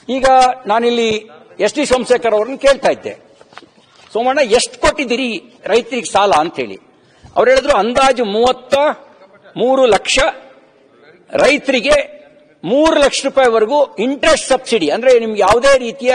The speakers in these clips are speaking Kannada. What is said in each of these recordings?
ಈಗ ನಾನಿಲ್ಲಿ ಎಸ್ ಟಿ ಸೋಮಶೇಖರ್ ಅವರನ್ನು ಕೇಳ್ತಾ ಇದ್ದೆ ಸೋಮಣ್ಣ ಎಷ್ಟು ಕೊಟ್ಟಿದ್ದೀರಿ ರೈತರಿಗೆ ಸಾಲ ಅಂತೇಳಿ ಅವ್ರು ಹೇಳಿದ್ರು ಅಂದಾಜು ಮೂವತ್ತ ಮೂರು ಲಕ್ಷ ರೈತರಿಗೆ ಮೂರು ಲಕ್ಷ ರೂಪಾಯಿವರೆಗೂ ಇಂಟ್ರೆಸ್ಟ್ ಸಬ್ಸಿಡಿ ಅಂದ್ರೆ ನಿಮ್ಗೆ ಯಾವುದೇ ರೀತಿಯ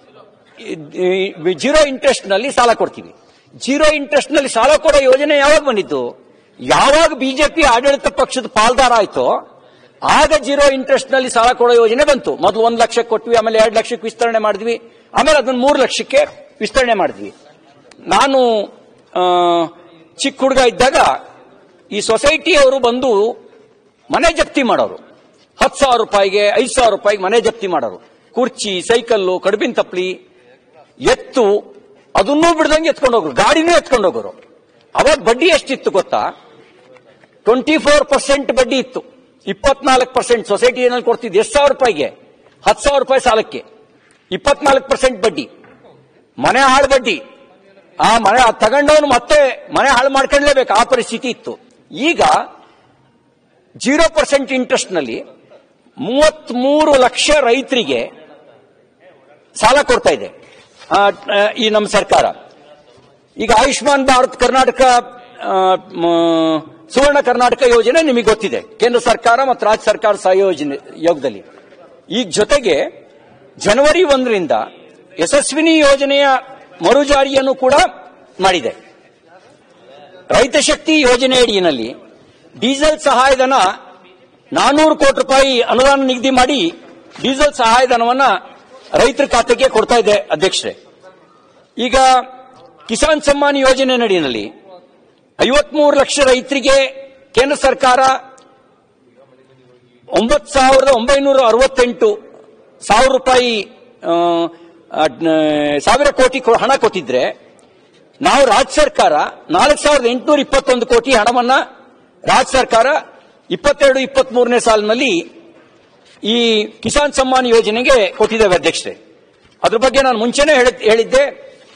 ಜೀರೋ ಇಂಟ್ರೆಸ್ಟ್ ನಲ್ಲಿ ಸಾಲ ಕೊಡ್ತೀವಿ ಜೀರೋ ಇಂಟ್ರೆಸ್ಟ್ ನಲ್ಲಿ ಸಾಲ ಕೊಡೋ ಯೋಜನೆ ಯಾವಾಗ ಬಂದಿತ್ತು ಯಾವಾಗ ಬಿಜೆಪಿ ಆಡಳಿತ ಪಕ್ಷದ ಪಾಲ್ದಾರ ಆಯ್ತೋ ಆಗ ಜೀರೋ ಇಂಟ್ರೆಸ್ಟ್ ನಲ್ಲಿ ಸಾಲ ಕೊಡೋ ಯೋಜನೆ ಬಂತು ಮೊದಲು ಒಂದ್ ಲಕ್ಷ ಕೊಟ್ವಿ ಆಮೇಲೆ ಎರಡು ಲಕ್ಷಕ್ಕೆ ವಿಸ್ತರಣೆ ಮಾಡಿದ್ವಿ ಆಮೇಲೆ ಅದನ್ನ ಮೂರು ಲಕ್ಷಕ್ಕೆ ವಿಸ್ತರಣೆ ಮಾಡಿದ್ವಿ ನಾನು ಆ, ಚಿಕ್ಕ ಹುಡುಗ ಇದ್ದಾಗ ಈ ಸೊಸೈಟಿಯವರು ಬಂದು ಮನೆ ಜಪ್ತಿ ಮಾಡೋರು ಹತ್ತು ಸಾವಿರ ರೂಪಾಯಿಗೆ ಐದು ಸಾವಿರ ರೂಪಾಯಿಗೆ ಮನೆ ಜಪ್ತಿ ಮಾಡೋರು ಕುರ್ಚಿ ಸೈಕಲ್ಲು ಕಡುಬಿನ ತಪ್ಪಲಿ ಎತ್ತು ಅದನ್ನೂ ಬಿಡ್ದಂಗೆ ಎತ್ಕೊಂಡು ಹೋಗೋರು ಗಾಡಿನೂ ಎತ್ಕೊಂಡು ಹೋಗೋರು ಅವಾಗ ಬಡ್ಡಿ ಎಷ್ಟಿತ್ತು ಗೊತ್ತಾ ಟ್ವೆಂಟಿ ಫೋರ್ ಪರ್ಸೆಂಟ್ ಬಡ್ಡಿ ಇತ್ತು ಇಪ್ಪತ್ನಾಲ್ಕು ಪರ್ಸೆಂಟ್ ಸೊಸೈಟಿ ಏನಲ್ಲಿ ಕೊಡ್ತಿದ್ದು ಎಷ್ಟು ಸಾವಿರ ರೂಪಾಯಿಗೆ ಹತ್ತು ಸಾವಿರ ರೂಪಾಯಿ ಸಾಲಕ್ಕೆ ಇಪ್ಪತ್ನಾಲ್ಕು ಪರ್ಸೆಂಟ್ ಬಡ್ಡಿ ಮನೆ ಹಾಳು ಬಡ್ಡಿ ಆ ಮನೆ ಅದ್ ತಗೊಂಡವನು ಮತ್ತೆ ಮನೆ ಹಾಳು ಮಾಡ್ಕೊಳ್ಳೇಬೇಕು ಆ ಪರಿಸ್ಥಿತಿ ಇತ್ತು ಈಗ ಜೀರೋ ಪರ್ಸೆಂಟ್ ಇಂಟ್ರೆಸ್ಟ್ ನಲ್ಲಿ ಮೂವತ್ಮೂರು ಲಕ್ಷ ರೈತರಿಗೆ ಸಾಲ ಕೊಡ್ತಾ ಇದೆ ಆ, ಆ, ಈ ನಮ್ಮ ಸರ್ಕಾರ ಈಗ ಆಯುಷ್ಮಾನ್ ಭಾರತ್ ಕರ್ನಾಟಕ ಆ, ಮ, ಸುವರ್ಣ ಕರ್ನಾಟಕ ಯೋಜನೆ ನಿಮಗೆ ಗೊತ್ತಿದೆ ಕೇಂದ್ರ ಸರ್ಕಾರ ಮತ್ತು ರಾಜ್ಯ ಸರ್ಕಾರ ಸಹಯೋಜನೆ ಯೋಗದಲ್ಲಿ ಈಗ ಜೊತೆಗೆ ಜನವರಿ ಒಂದರಿಂದ ಯಶಸ್ವಿನಿ ಯೋಜನೆಯ ಮರುಜಾರಿಯನ್ನು ಕೂಡ ಮಾಡಿದೆ ರೈತ ಶಕ್ತಿ ಯೋಜನೆ ಅಡಿಯಲ್ಲಿ ಡೀಸೆಲ್ ಸಹಾಯಧನ ನಾನೂರು ಕೋಟಿ ರೂಪಾಯಿ ಅನುದಾನ ನಿಗದಿ ಮಾಡಿ ಡೀಸೆಲ್ ಸಹಾಯಧನವನ್ನ ರೈತರ ಖಾತೆಗೆ ಕೊಡ್ತಾ ಇದೆ ಅಧ್ಯಕ್ಷರೇ ಈಗ ಕಿಸಾನ್ ಸಮ್ಮಾನ್ ಯೋಜನೆ ನಡಿನಲ್ಲಿ ಐವತ್ಮೂರು ಲಕ್ಷ ರೈತರಿಗೆ ಕೇಂದ್ರ ಸರ್ಕಾರ ಒಂಬತ್ತು ಸಾವಿರದ ಒಂಬೈನೂರ ಅರವತ್ತೆಂಟು ಸಾವಿರ ರೂಪಾಯಿ ಆ, ಅದ್ನ, ಸಾವಿರ ಕೋಟಿ ಕೊ- ಹಣ ಕೊಟ್ಟಿದ್ರೆ ನಾವು ರಾಜ್ಯ ಸರ್ಕಾರ ನಾಲ್ಕು ಸಾವಿರದ ಎಂಟುನೂರ ಇಪ್ಪತ್ತೊಂದು ಕೋಟಿ ಹಣವನ್ನ ರಾಜ್ಯ ಸರ್ಕಾರ ಇಪ್ಪತ್ತೆರಡು ಇಪ್ಪತ್ತ್ ಮೂರನೇ ಸಾಲಿನಲ್ಲಿ ಈ ಕಿಸಾನ್ ಸಮ್ಮಾನ್ ಯೋಜನೆಗೆ ಕೊಟ್ಟಿದ್ದೇವೆ ಅಧ್ಯಕ್ಷರೇ ಅದ್ರ ಬಗ್ಗೆ ನಾನು ಮುಂಚೆನೇ ಹೇಳಿದ್- ಹೇಳಿದ್ದೆ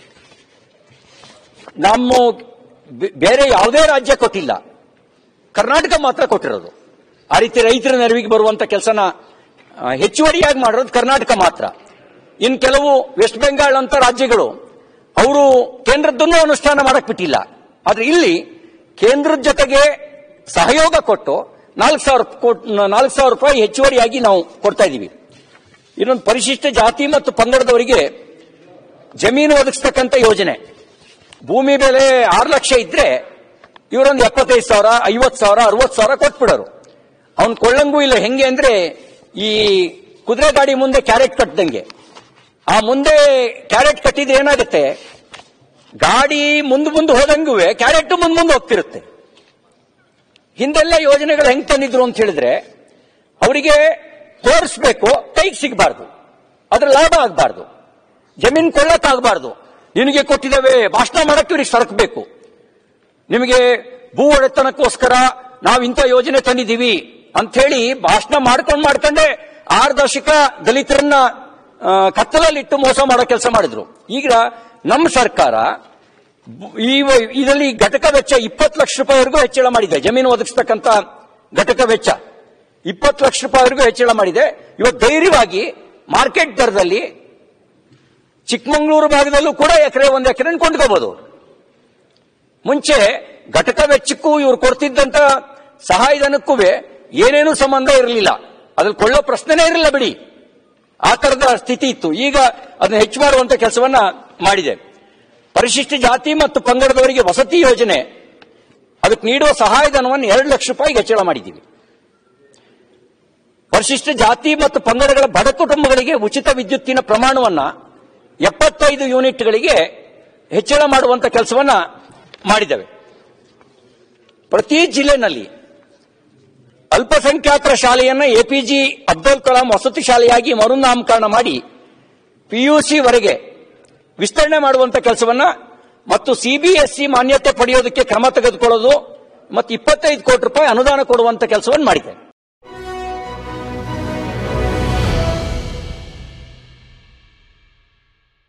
ನಮ್ಮ ಬೆ- ಬೇರೆ ಯಾವುದೇ ರಾಜ್ಯ ಕೊಟ್ಟಿಲ್ಲ ಕರ್ನಾಟಕ ಮಾತ್ರ ಕೊಟ್ಟಿರೋದು ಆ ರೀತಿ ರೈತರ ನೆರವಿಗೆ ಬರುವಂತ ಕೆಲಸನ ಆ, ಹೆಚ್ಚುವರಿಯಾಗಿ ಮಾಡಿರೋದು ಕರ್ನಾಟಕ ಮಾತ್ರ ಇನ್ ಕೆಲವು ವೆಸ್ಟ್ ಬೆಂಗಾಲ್ ಅಂತ ರಾಜ್ಯಗಳು ಅವರು ಕೇಂದ್ರದ್ದನ್ನು ಅನುಷ್ಠಾನ ಮಾಡಕ್ ಬಿಟ್ಟಿಲ್ಲ ಆದ್ರೆ ಇಲ್ಲಿ ಕೇಂದ್ರದ ಜೊತೆಗೆ ಸಹಯೋಗ ಕೊಟ್ಟು ನಾಲ್ಕು ಸಾವಿರ ಕೋಟ್ ನಾಲ್ಕು ಸಾವಿರ ರೂಪಾಯಿ ಹೆಚ್ಚುವರಿಯಾಗಿ ನಾವು ಕೊಡ್ತಾ ಇದ್ದೀವಿ ಇನ್ನೊಂದು ಪರಿಶಿಷ್ಟ ಜಾತಿ ಮತ್ತು ಪಂಗಡದವರಿಗೆ ಜಮೀನು ಒದಗಿಸ್ತಕ್ಕಂಥ ಯೋಜನೆ ಭೂಮಿ ಬೆಲೆ ಆರು ಲಕ್ಷ ಇದ್ರೆ ಇವರೊಂದು ಎಪ್ಪತ್ತೈದು ಸಾವಿರ ಐವತ್ತು ಸಾವಿರ ಅರವತ್ತು ಸಾವಿರ ಕೊಟ್ಬಿಡೋರು ಅವ್ನ್ ಕೊಳ್ಳಂಗೂ ಇಲ್ಲ ಹೆಂಗೆ ಅಂದ್ರೆ ಈ ಕುದುರೆ ಗಾಡಿ ಮುಂದೆ ಕ್ಯಾರೆಟ್ ಕಟ್ಟದಂಗೆ ಆ ಮುಂದೆ ಕ್ಯಾರೆಟ್ ಕಟ್ಟಿದ್ರೆ ಏನಾಗುತ್ತೆ ಗಾಡಿ ಮುಂದೆ ಮುಂದೆ ಹೋದಂಗೂ ಕ್ಯಾರೆಟ್ ಮುಂದೆ ಮುಂದೆ ಹೋಗ್ತಿರುತ್ತೆ ಹಿಂದೆಲ್ಲ ಯೋಜನೆಗಳು ಹೆಂಗ್ ತಂದಿದ್ರು ಅಂತ ಹೇಳಿದ್ರೆ ಅವರಿಗೆ ತೋರಿಸ್ಬೇಕು ಕೈಗೆ ಸಿಗಬಾರ್ದು ಅದ್ರ ಲಾಭ ಆಗಬಾರ್ದು ಜಮೀನ್ ಕೊಳ್ಳಕ್ಕಾಗಬಾರ್ದು ನಿನಗೆ ಕೊಟ್ಟಿದ್ದೇವೆ ಭಾಷಣ ಮಾಡಕ್ಕೆ ಇವ್ರಿಗೆ ಸರಕಬೇಕು ನಿಮಗೆ ಭೂ ಒಡೆತನಕ್ಕೋಸ್ಕರ ನಾವು ಇಂಥ ಯೋಜನೆ ತಂದಿದ್ದೀವಿ ಅಂತ ಹೇಳಿ ಭಾಷಣ ಮಾಡ್ಕೊಂಡು ಮಾಡ್ಕೊಂಡೆ ಆರು ದಶಕ ದಲಿತರನ್ನ ಆ, ಕತ್ತಲಲ್ಲಿಟ್ಟು ಮೋಸ ಮಾಡೋ ಕೆಲಸ ಮಾಡಿದ್ರು ಈಗ ನಮ್ಮ ಸರ್ಕಾರ ಬು- ಈ ವ- ಇದರಲ್ಲಿ ಘಟಕ ವೆಚ್ಚ ಇಪ್ಪತ್ತು ಲಕ್ಷ ರೂಪಾಯಿವರೆಗೂ ಹೆಚ್ಚಳ ಮಾಡಿದೆ ಜಮೀನು ಒದಗಿಸ್ತಕ್ಕಂಥ ಘಟಕ ವೆಚ್ಚ ಇಪ್ಪತ್ತು ಲಕ್ಷ ರೂಪಾಯಿವರೆಗೂ ಹೆಚ್ಚಳ ಮಾಡಿದೆ ಇವತ್ತು ಧೈರ್ಯವಾಗಿ ಮಾರ್ಕೆಟ್ ದರದಲ್ಲಿ ಚಿಕ್ಕಮಗಳೂರು ಭಾಗದಲ್ಲೂ ಕೂಡ ಎಕರೆ ಒಂದು ಎಕರೆ ಕೊಂಡ್ಕೋಬಹುದು ಮುಂಚೆ ಘಟಕ ವೆಚ್ಚಕ್ಕೂ ಇವ್ರು ಕೊಡ್ತಿದ್ದಂತ ಸಹಾಯಧನಕ್ಕೂ ಏನೇನೂ ಸಂಬಂಧ ಇರಲಿಲ್ಲ ಅದ್ರಲ್ಲಿ ಕೊಳ್ಳೋ ಪ್ರಶ್ನೆನೇ ಇರಲಿಲ್ಲ ಬಿಡಿ ಆ ತರದ ಸ್ಥಿತಿ ಇತ್ತು ಈಗ ಅದನ್ನ ಹೆಚ್ಚು ಮಾಡುವಂತ ಕೆಲಸವನ್ನ ಮಾಡಿದೆ ಪರಿಶಿಷ್ಟ ಜಾತಿ ಮತ್ತು ಪಂಗಡದವರಿಗೆ ವಸತಿ ಯೋಜನೆ ಅದಕ್ಕೆ ನೀಡುವ ಸಹಾಯಧನವನ್ನು ಎರಡು ಲಕ್ಷ ರೂಪಾಯಿಗೆ ಹೆಚ್ಚಳ ಮಾಡಿದ್ದೀವಿ ಪರಿಶಿಷ್ಟ ಜಾತಿ ಮತ್ತು ಪಂಗಡಗಳ ಬಡ ಕುಟುಂಬಗಳಿಗೆ ಉಚಿತ ವಿದ್ಯುತ್ತಿನ ಪ್ರಮಾಣವನ್ನ ಎಪ್ಪತ್ತೈದು ಯೂನಿಟ್ಗಳಿಗೆ ಹೆಚ್ಚಳ ಮಾಡುವಂತ ಕೆಲಸವನ್ನ ಮಾಡಿದ್ದೇವೆ ಪ್ರತಿ ಜಿಲ್ಲೆನಲ್ಲಿ ಅಲ್ಪಸಂಖ್ಯಾತರ ಶಾಲೆಯನ್ನ ಎಪಿಜಿ ಅಬ್ದುಲ್ ಕಲಾಂ ವಸತಿ ಶಾಲೆಯಾಗಿ ಮರುನಾಮಕರಣ ಮಾಡಿ ಪಿಯುಸಿ ವರೆಗೆ ವಿಸ್ತರಣೆ ಮಾಡುವಂತ ಕೆಲಸವನ್ನ ಮತ್ತು ಸಿಬಿಎಸ್ಇ ಮಾನ್ಯತೆ ಪಡೆಯೋದಕ್ಕೆ ಕ್ರಮ ತೆಗೆದುಕೊಳ್ಳೋದು ಮತ್ತು ಇಪ್ಪತ್ತೈದು ಕೋಟಿ ರೂಪಾಯಿ ಅನುದಾನ ಕೊಡುವಂತ ಕೆಲಸವನ್ನು ಮಾಡಿದೆ